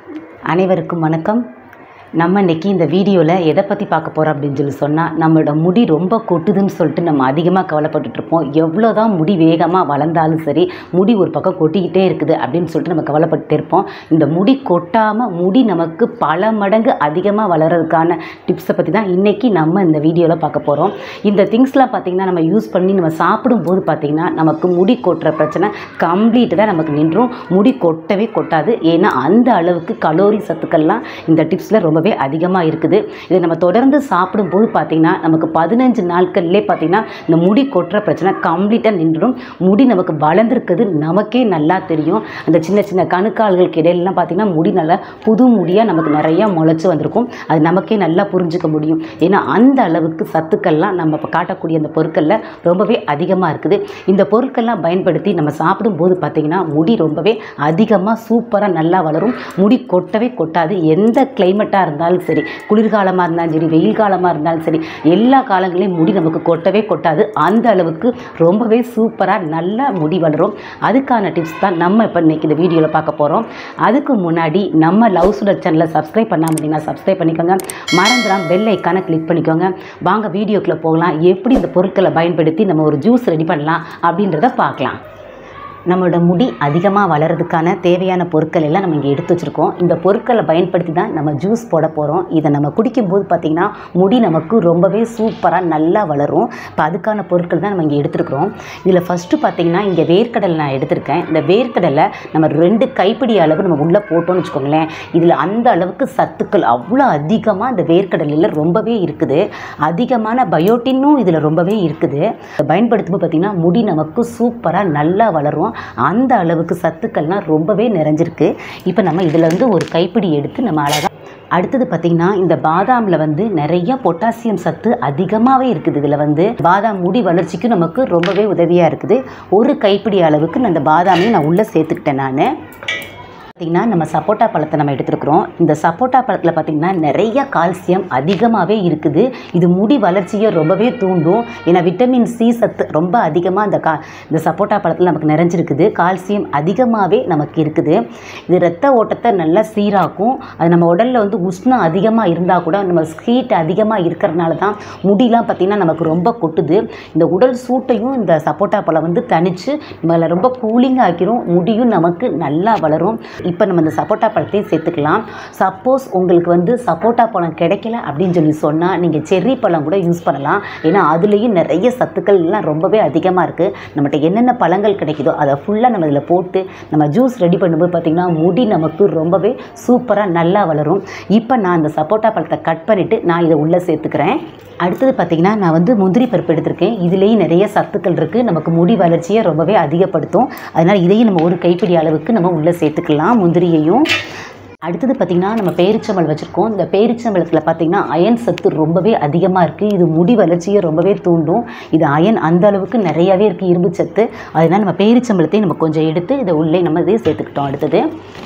அனைவருக்கும் வணக்கம் நம்ம இன்னைக்கு இந்த வீடியோவில் எதை பற்றி பார்க்க போகிறோம் அப்படின்னு சொல்லி சொன்னால் நம்மளோட முடி ரொம்ப கொட்டுதுன்னு சொல்லிட்டு நம்ம அதிகமாக கவலைப்பட்டுட்டு இருப்போம் எவ்வளோ தான் முடி வேகமாக வளர்ந்தாலும் சரி முடி ஒரு பக்கம் கொட்டிக்கிட்டே இருக்குது அப்படின்னு சொல்லிட்டு நம்ம கவலைப்பட்டு இருப்போம் இந்த முடி கொட்டாமல் முடி நமக்கு பல மடங்கு அதிகமாக வளர்கிறதுக்கான டிப்ஸை பற்றி தான் இன்றைக்கி நம்ம இந்த வீடியோவில் பார்க்க போகிறோம் இந்த திங்ஸ்லாம் பார்த்திங்கன்னா நம்ம யூஸ் பண்ணி நம்ம சாப்பிடும்போது பார்த்திங்கன்னா நமக்கு முடி கொட்டுற பிரச்சனை கம்ப்ளீட்டாக நமக்கு நின்றும் முடி கொட்டவே கொட்டாது ஏன்னா அந்த அளவுக்கு கலோரி சத்துக்கள்லாம் இந்த டிப்ஸில் ரொம்பவே அதிகமாக இருக்குது இதை நம்ம தொடர்ந்து சாப்பிடும்போது பார்த்திங்கன்னா நமக்கு பதினஞ்சு நாட்கள்லே பார்த்திங்கன்னா இந்த முடி கொட்டுற பிரச்சனை கம்ப்ளீட்டாக நின்றுடும் முடி நமக்கு வளர்ந்துருக்குது நமக்கே நல்லா தெரியும் அந்த சின்ன சின்ன கணுக்கால்களுக்கு இடையிலலாம் பார்த்திங்கன்னா முடி நல்லா புது முடியாக நமக்கு நிறையா முளைச்சி வந்திருக்கும் அது நமக்கே நல்லா புரிஞ்சுக்க முடியும் ஏன்னா அந்த அளவுக்கு சத்துக்கள்லாம் நம்ம இப்போ காட்டக்கூடிய அந்த பொருட்களில் ரொம்பவே அதிகமாக இருக்குது இந்த பொருட்கள்லாம் பயன்படுத்தி நம்ம சாப்பிடும்போது பார்த்திங்கன்னா முடி ரொம்பவே அதிகமாக சூப்பராக நல்லா வளரும் முடி கொட்டவே கொட்டாது எந்த கிளைமேட்டாக இருந்தாலும் சரி குளிர்காலமாக இருந்தாலும் சரி வெயில் காலமாக இருந்தாலும் சரி எல்லா காலங்களையும் முடி நமக்கு கொட்டவே கொட்டாது அந்த அளவுக்கு ரொம்பவே சூப்பராக நல்லா முடி வளரும் அதுக்கான டிப்ஸ் தான் நம்ம இப்போ இன்னைக்கு இந்த வீடியோவில் பார்க்க போகிறோம் அதுக்கு முன்னாடி நம்ம லவ் சுடர் சேனலை சப்ஸ்கிரைப் பண்ணாமல் இருந்தீங்கன்னா சப்ஸ்கிரைப் பண்ணிக்கோங்க மறந்துடாம பெல் ஐக்கானை கிளிக் பண்ணிக்கோங்க வாங்க வீடியோக்குள்ளே போகலாம் எப்படி இந்த பொருட்களை பயன்படுத்தி நம்ம ஒரு ஜூஸ் ரெடி பண்ணலாம் அப்படின்றத பார்க்கலாம் நம்மளோட முடி அதிகமாக வளர்கிறதுக்கான தேவையான பொருட்கள் எல்லாம் நம்ம இங்கே எடுத்து வச்சுருக்கோம் இந்த பொருட்களை பயன்படுத்தி தான் நம்ம ஜூஸ் போட போகிறோம் இதை நம்ம குடிக்கும்போது பார்த்திங்கன்னா முடி நமக்கு ரொம்பவே சூப்பராக நல்லா வளரும் இப்போ அதுக்கான பொருட்கள் தான் நம்ம இங்கே எடுத்துருக்குறோம் இதில் ஃபஸ்ட்டு பார்த்திங்கன்னா இங்கே வேர்க்கடலை நான் எடுத்திருக்கேன் இந்த வேர்க்கடலை நம்ம ரெண்டு கைப்பிடி அளவு நம்ம உள்ளே போட்டோம்னு வச்சுக்கோங்களேன் இதில் அந்த அளவுக்கு சத்துக்கள் அவ்வளோ அதிகமாக இந்த வேர்க்கடலையில் ரொம்பவே இருக்குது அதிகமான பயோட்டினும் இதில் ரொம்பவே இருக்குது இதை பயன்படுத்தும்போது பார்த்திங்கன்னா முடி நமக்கு சூப்பராக நல்லா வளரும் அந்த அளவுக்கு சத்துக்கள்லாம் ரொம்பவே நிறைஞ்சிருக்கு இப்போ நம்ம இதில் வந்து ஒரு கைப்பிடி எடுத்து நம்ம அழகாக அடுத்தது பார்த்திங்கன்னா இந்த பாதாமில் வந்து நிறைய பொட்டாசியம் சத்து அதிகமாகவே இருக்குது இதில் வந்து பாதாம் முடி வளர்ச்சிக்கு நமக்கு ரொம்பவே உதவியாக இருக்குது ஒரு கைப்பிடி அளவுக்கு நான் இந்த பாதாமையும் நான் உள்ளே சேர்த்துக்கிட்டேன் நான் பார்த்திங்கன்னா நம்ம சப்போட்டா பழத்தை நம்ம எடுத்துருக்குறோம் இந்த சப்போட்டா பழத்தில் பார்த்திங்கன்னா நிறைய கால்சியம் அதிகமாகவே இருக்குது இது முடி வளர்ச்சியை ரொம்பவே தூண்டும் ஏன்னா விட்டமின் சி சத்து ரொம்ப அதிகமாக இந்த கா இந்த சப்போட்டா பழத்தில் நமக்கு நிறைஞ்சிருக்குது கால்சியம் அதிகமாகவே நமக்கு இருக்குது இது ரத்த ஓட்டத்தை நல்லா சீராக்கும் அது நம்ம உடலில் வந்து உஷ்ணம் அதிகமாக இருந்தால் கூட நம்ம ஹீட் அதிகமாக இருக்கிறதுனால தான் முடியெலாம் பார்த்திங்கன்னா நமக்கு ரொம்ப கொட்டுது இந்த உடல் சூட்டையும் இந்த சப்போட்டா பழம் வந்து தணித்து நம்மளை ரொம்ப கூலிங் ஆக்கிரும் முடியும் நமக்கு நல்லா வளரும் இப்போ நம்ம இந்த சப்போட்டா பழத்தையும் சேர்த்துக்கலாம் சப்போஸ் உங்களுக்கு வந்து சப்போட்டா பழம் கிடைக்கல அப்படின்னு சொல்லி சொன்னால் நீங்கள் செர்ரி பழம் கூட யூஸ் பண்ணலாம் ஏன்னா அதுலேயும் நிறைய சத்துக்கள் எல்லாம் ரொம்பவே அதிகமாக இருக்குது நம்மகிட்ட என்னென்ன பழங்கள் கிடைக்குதோ அதை ஃபுல்லாக நம்ம இதில் போட்டு நம்ம ஜூஸ் ரெடி பண்ணும்போது பார்த்திங்கன்னா முடி நமக்கு ரொம்பவே சூப்பராக நல்லா வளரும் இப்போ நான் இந்த சப்போட்டா பழத்தை கட் பண்ணிவிட்டு நான் இதை உள்ளே சேர்த்துக்கிறேன் அடுத்தது பார்த்திங்கன்னா நான் வந்து முந்திரி பருப்பு எடுத்திருக்கேன் இதுலேயும் நிறைய சத்துக்கள் இருக்குது நமக்கு முடி வளர்ச்சியை ரொம்பவே அதிகப்படுத்தும் அதனால் இதையும் நம்ம ஒரு கைப்பிடி அளவுக்கு நம்ம உள்ளே சேர்த்துக்கலாம் முந்திரியையும் அடுத்தது பார்த்திங்கன்னா நம்ம பேரிச்சம்பழம் வச்சுருக்கோம் இந்த பேரிச்சம்பழத்தில் பார்த்திங்கன்னா அயன் சத்து ரொம்பவே அதிகமாக இருக்குது இது முடி வளர்ச்சியை ரொம்பவே தூண்டும் இது அயன் அந்த அளவுக்கு நிறையாவே இருக்குது இரும்பு சத்து அதனால் நம்ம பேரிச்சம்பழத்தையும் நம்ம கொஞ்சம் எடுத்து இதை உள்ளே நம்ம இதை சேர்த்துக்கிட்டோம் அடுத்தது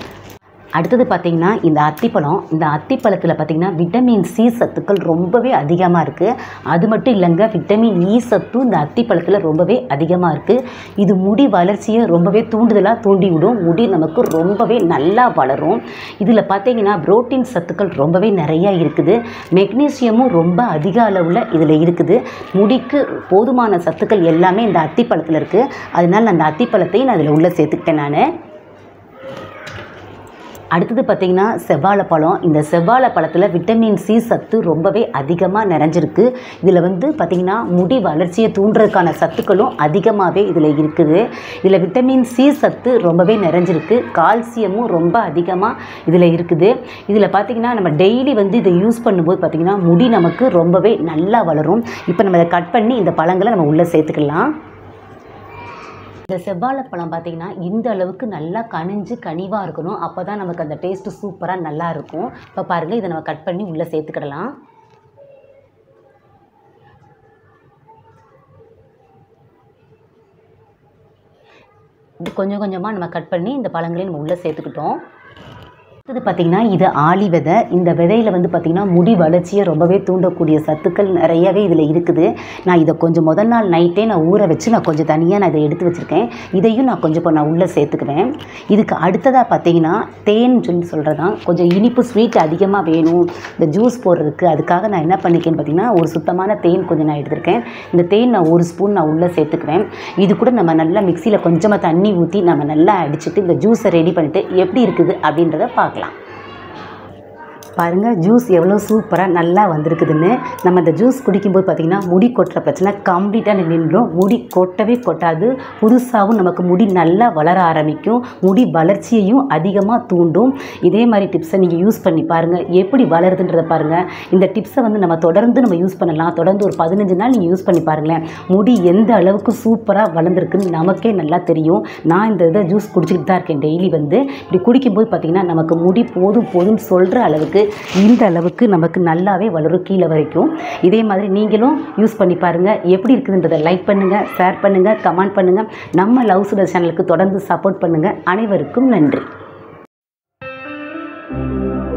அடுத்தது பார்த்திங்கன்னா இந்த அத்திப்பழம் இந்த அத்திப்பழத்தில் பார்த்திங்கன்னா விட்டமின் சி சத்துக்கள் ரொம்பவே அதிகமாக இருக்குது அது மட்டும் இல்லைங்க விட்டமின் இ சத்தும் இந்த அத்திப்பழத்தில் ரொம்பவே அதிகமாக இருக்குது இது முடி வளர்ச்சியை ரொம்பவே தூண்டுதலாக தூண்டி விடும் முடி நமக்கு ரொம்பவே நல்லா வளரும் இதில் பார்த்திங்கன்னா புரோட்டீன் சத்துக்கள் ரொம்பவே நிறையா இருக்குது மெக்னீசியமும் ரொம்ப அதிக அளவில் இதில் இருக்குது முடிக்கு போதுமான சத்துக்கள் எல்லாமே இந்த அத்திப்பழத்தில் இருக்குது அதனால் அந்த அத்திப்பழத்தையும் நான் அதில் உள்ளே சேர்த்துக்கிட்டேன் நான் அடுத்தது பார்த்திங்கன்னா செவ்வாழைப்பழம் இந்த செவ்வாழைப்பழத்தில் விட்டமின் சி சத்து ரொம்பவே அதிகமாக நிறைஞ்சிருக்கு இதில் வந்து பார்த்திங்கன்னா முடி வளர்ச்சியை தூண்டுறதுக்கான சத்துக்களும் அதிகமாகவே இதில் இருக்குது இதில் விட்டமின் சி சத்து ரொம்பவே நிறைஞ்சிருக்கு கால்சியமும் ரொம்ப அதிகமாக இதில் இருக்குது இதில் பார்த்திங்கன்னா நம்ம டெய்லி வந்து இதை யூஸ் பண்ணும்போது பார்த்திங்கன்னா முடி நமக்கு ரொம்பவே நல்லா வளரும் இப்போ நம்ம இதை கட் பண்ணி இந்த பழங்களை நம்ம உள்ளே சேர்த்துக்கலாம் இந்த செவ்வாழைப்பழம் பார்த்திங்கன்னா இந்த அளவுக்கு நல்லா கனிஞ்சு கனிவாக இருக்கணும் அப்போ தான் நமக்கு அந்த டேஸ்ட்டு சூப்பராக நல்லா இருக்கும் இப்போ பாருங்கள் இதை நம்ம கட் பண்ணி உள்ளே சேர்த்துக்கிடலாம் இது கொஞ்சம் கொஞ்சமாக நம்ம கட் பண்ணி இந்த பழங்களையும் நம்ம உள்ளே சேர்த்துக்கிட்டோம் அடுத்தது பார்த்திங்கன்னா இது ஆளி விதை இந்த விதையில் வந்து பார்த்திங்கன்னா முடி வளர்ச்சியை ரொம்பவே தூண்டக்கூடிய சத்துக்கள் நிறையவே இதில் இருக்குது நான் இதை கொஞ்சம் முதல் நாள் நைட்டே நான் ஊற வச்சு நான் கொஞ்சம் தனியாக நான் இதை எடுத்து வச்சுருக்கேன் இதையும் நான் கொஞ்சம் இப்போ நான் உள்ளே சேர்த்துக்குவேன் இதுக்கு அடுத்ததாக பார்த்தீங்கன்னா தேன் சொல்லி சொல்கிறதான் கொஞ்சம் இனிப்பு ஸ்வீட் அதிகமாக வேணும் இந்த ஜூஸ் போடுறதுக்கு அதுக்காக நான் என்ன பண்ணிக்கேன்னு பார்த்தீங்கன்னா ஒரு சுத்தமான தேன் கொஞ்சம் நான் எடுத்திருக்கேன் இந்த தேன் நான் ஒரு ஸ்பூன் நான் உள்ளே சேர்த்துக்குவேன் இது கூட நம்ம நல்லா மிக்சியில் கொஞ்சமாக தண்ணி ஊற்றி நம்ம நல்லா அடிச்சுட்டு இந்த ஜூஸை ரெடி பண்ணிவிட்டு எப்படி இருக்குது அப்படின்றத பார்க்கலாம் பாருங்கள் ஜூஸ் எவ்வளோ சூப்பராக நல்லா வந்திருக்குதுன்னு நம்ம இந்த ஜூஸ் குடிக்கும்போது பார்த்திங்கன்னா முடி கொட்டுற பிரச்சனை கம்ப்ளீட்டாக நின்றுடும் முடி கொட்டவே கொட்டாது புதுசாகவும் நமக்கு முடி நல்லா வளர ஆரம்பிக்கும் முடி வளர்ச்சியையும் அதிகமாக தூண்டும் இதே மாதிரி டிப்ஸை நீங்கள் யூஸ் பண்ணி பாருங்கள் எப்படி வளருதுன்றதை பாருங்கள் இந்த டிப்ஸை வந்து நம்ம தொடர்ந்து நம்ம யூஸ் பண்ணலாம் தொடர்ந்து ஒரு பதினஞ்சு நாள் நீங்கள் யூஸ் பண்ணி பாருங்களேன் முடி எந்த அளவுக்கு சூப்பராக வளர்ந்துருக்குன்னு நமக்கே நல்லா தெரியும் நான் இந்த இதை ஜூஸ் குடிச்சிக்கிட்டு தான் இருக்கேன் டெய்லி வந்து இப்படி குடிக்கும்போது பார்த்திங்கன்னா நமக்கு முடி போதும் போதும்னு சொல்கிற அளவுக்கு இந்த அளவுக்கு நமக்கு நல்லாவே வளரும் கீழே வரைக்கும் இதே மாதிரி நீங்களும் யூஸ் பண்ணி பாருங்கள் எப்படி இருக்குதுன்றதை லைக் பண்ணுங்கள் ஷேர் பண்ணுங்கள் கமெண்ட் பண்ணுங்கள் நம்ம லவ் சுடர் சேனலுக்கு தொடர்ந்து சப்போர்ட் பண்ணுங்கள் அனைவருக்கும் நன்றி